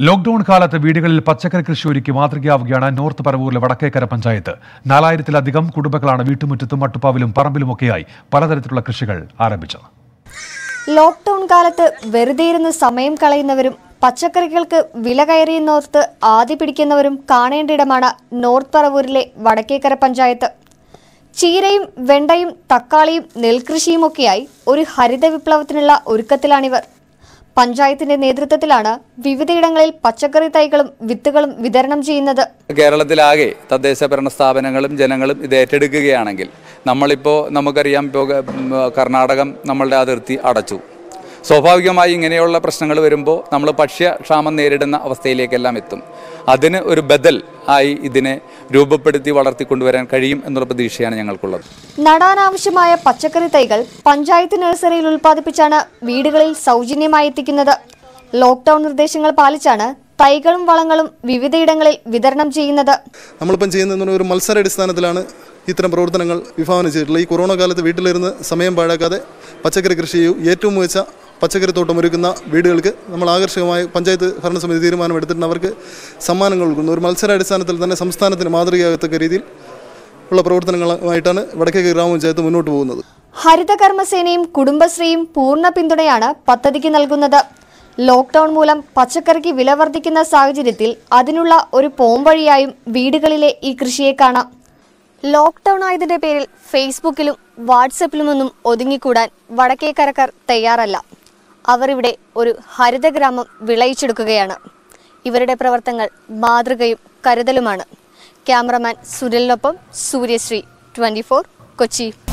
lockdown കാലത്ത് വീടുകളിൽ പച്ചക്കറി കൃഷി ഒരുക്കി മാതൃകയാവുകയാണ് നോർത്ത് പറവൂരിലെ വടക്കേക്കര പഞ്ചായത്ത് നാലായിരത്തിലധികം കുടുംബങ്ങളാണ് വീട്ടുമുറ്റത്തും മട്ടുപ്പാവിലും പറമ്പിലുമൊക്കെയായി പലതരത്തിലുള്ള കൃഷികൾ ആരംഭിച്ചത് ലോക്ക്ഡൌൺ കാലത്ത് വെറുതെ ഇരുന്ന് സമയം കളയുന്നവരും പച്ചക്കറികൾക്ക് വില കയറിയെന്നോർത്ത് ആദ്യ പിടിക്കുന്നവരും കാണേണ്ട ഇടമാണ് നോർത്ത് പറവൂരിലെ വടക്കേക്കര പഞ്ചായത്ത് ചീരയും വെണ്ടയും തക്കാളിയും നെൽകൃഷിയുമൊക്കെയായി ഒരു ഹരിത വിപ്ലവത്തിനുള്ള ഒരുക്കത്തിലാണിവർ പഞ്ചായത്തിന്റെ നേതൃത്വത്തിലാണ് വിവിധയിടങ്ങളിൽ പച്ചക്കറി തൈകളും വിത്തുകളും വിതരണം ചെയ്യുന്നത് കേരളത്തിലാകെ തദ്ദേശ ഭരണ സ്ഥാപനങ്ങളും ജനങ്ങളും ഇത് ഏറ്റെടുക്കുകയാണെങ്കിൽ നമ്മളിപ്പോൾ നമുക്കറിയാം ഇപ്പോൾ കർണാടകം നമ്മളുടെ അതിർത്തി അടച്ചു സ്വാഭാവികമായി ഇങ്ങനെയുള്ള പ്രശ്നങ്ങൾ വരുമ്പോൾ നമ്മൾ ഭക്ഷ്യക്ഷാമം നേരിടുന്ന അവസ്ഥയിലേക്കെല്ലാം എത്തും അതിന് ഒരു ബദൽ ആയി ഇതിനെ രൂപപ്പെടുത്തി വളർത്തിക്കൊണ്ടുവരാൻ കഴിയും എന്നുള്ള പ്രതീക്ഷയാണ് ഞങ്ങൾക്കുള്ളത് നടാനാവശ്യമായ പച്ചക്കറി തൈകൾ പഞ്ചായത്ത് നഴ്സറിയിൽ ഉൽപ്പാദിപ്പിച്ചാണ് വീടുകളിൽ സൗജന്യമായി എത്തിക്കുന്നത് ലോക്ക്ഡൌൺ നിർദ്ദേശങ്ങൾ പാലിച്ചാണ് തൈകളും വളങ്ങളും വിവിധയിടങ്ങളിൽ വിതരണം ചെയ്യുന്നത് നമ്മളിപ്പം ചെയ്യുന്നത് ഒരു മത്സരാടിസ്ഥാനത്തിലാണ് ഇത്തരം പ്രവർത്തനങ്ങൾ വിഭാവനം ചെയ്തിട്ടുള്ളത് ഈ കൊറോണ കാലത്ത് വീട്ടിലിരുന്ന് സമയം പാഴാക്കാതെ പച്ചക്കറി കൃഷി ചെയ്യൂ ഏറ്റവും മികച്ച പച്ചക്കറി തോട്ടം ഒരുക്കുന്ന വീടുകൾക്ക് നമ്മൾ ആകർഷകമായ പഞ്ചായത്ത് ഭരണസമിതി തീരുമാനമെടുത്തിട്ട് അവർക്ക് സമ്മാനങ്ങൾ കൊടുക്കുന്നു ഒരു മത്സരാടിസ്ഥാനത്തിൽ തന്നെ സംസ്ഥാനത്തിന് മാതൃകയാകത്തക്ക രീതിയിൽ ഉള്ള പ്രവർത്തനങ്ങളുമായിട്ടാണ് വടക്കേക്ക് ഗ്രാമപഞ്ചായത്ത് മുന്നോട്ട് പോകുന്നത് ഹരിതകർമ്മസേനയും കുടുംബശ്രീയും പൂർണ്ണ പിന്തുണയാണ് പദ്ധതിക്ക് നൽകുന്നത് ലോക്ക്ഡൌൺ മൂലം പച്ചക്കറിക്ക് വില വർദ്ധിക്കുന്ന സാഹചര്യത്തിൽ അതിനുള്ള ഒരു പോംവഴിയായും വീടുകളിലെ ഈ കൃഷിയെ കാണാം ലോക്ക്ഡൌൺ ആയതിന്റെ പേരിൽ ഫേസ്ബുക്കിലും വാട്സപ്പിലുമൊന്നും ഒതുങ്ങിക്കൂടാൻ വടക്കേക്കരക്കാർ തയ്യാറല്ല അവർ ഇവിടെ ഒരു ഹരിതഗ്രാമം വിളയിച്ചെടുക്കുകയാണ് ഇവരുടെ പ്രവർത്തനങ്ങൾ മാതൃകയും കരുതലുമാണ് ക്യാമറമാൻ സുനിലിനൊപ്പം സൂര്യശ്രീ ട്വന്റി കൊച്ചി